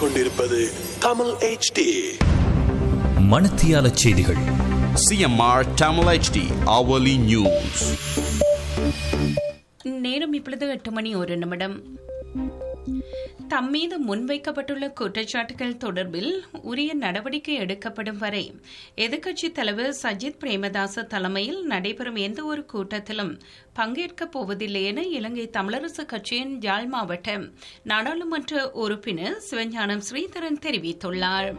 கேட்டுக்கொண்டிருப்பது தமிழ் HD மணத்தியால செய்திகள் CMR Tamil HD hourly news. நேரம் இப்பொழுது எட்டு மணி ஒரு நிமிடம் தம்மீது முன்வைக்கப்பட்டுள்ள குற்றச்சாட்டுகள் தொடர்பில் உரிய நடவடிக்கை எடுக்கப்படும் வரை எதிர்க்கட்சித் தலைவர் சஜித் பிரேமதாச தலைமையில் நடைபெறும் எந்த ஒரு கூட்டத்திலும் பங்கேற்கப் போவதில்லை என இலங்கை தமிழரசு கட்சியின் யாழ் மாவட்ட நாடாளுமன்ற உறுப்பினர் சிவஞானம் ஸ்ரீதரன் தெரிவித்துள்ளார்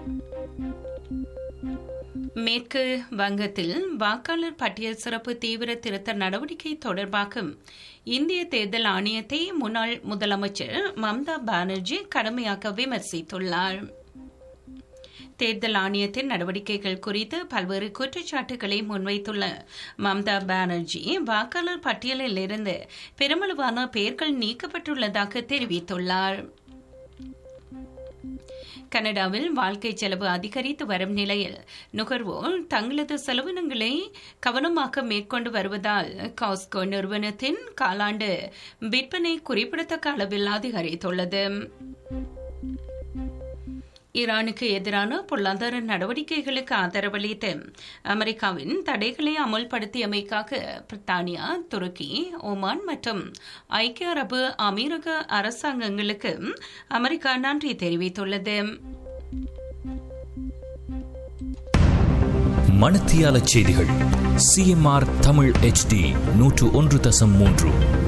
மேற்கு வங்கத்தில் வாக்காளர் பட்டியல் சிறப்பு தீவிர திருத்த நடவடிக்கை தொடர்பாக இந்திய தேர்தல் ஆணையத்தை முன்னாள் முதலமைச்சர் மம்தா பானர்ஜி கடுமையாக விமர்சித்துள்ளார் தேர்தல் ஆணையத்தின் நடவடிக்கைகள் குறித்து பல்வேறு குற்றச்சாட்டுகளை முன்வைத்துள்ள மம்தா பானர்ஜி வாக்காளர் பட்டியலில் இருந்து பெருமளவான பெயர்கள் நீக்கப்பட்டுள்ளதாக தெரிவித்துள்ளார் கனடாவில் வாழ்க்கை செலவு அதிகரித்து வரும் நிலையில் நுகர்வோர் தங்களது செலவினங்களை கவனமாக மேற்கொண்டு வருவதால் காஸ்கோ நிறுவனத்தின் காலாண்டு விற்பனை குறிப்பிடத்தக்க அளவில் அதிகரித்துள்ளது ஈரானுக்கு எதிரான பொருளாதார நடவடிக்கைகளுக்கு ஆதரவளித்து அமெரிக்காவின் தடைகளை அமல்படுத்தியமைக்காக பிரித்தானியா துருக்கி ஒமான் மற்றும் ஐக்கிய அரபு அமீரக அரசாங்கங்களுக்கு அமெரிக்கா நன்றி தெரிவித்துள்ளது மணத்தியால செய்திகள் சிஎம்ஆர் தமிழ் HD நூற்று ஒன்று தசம் மூன்று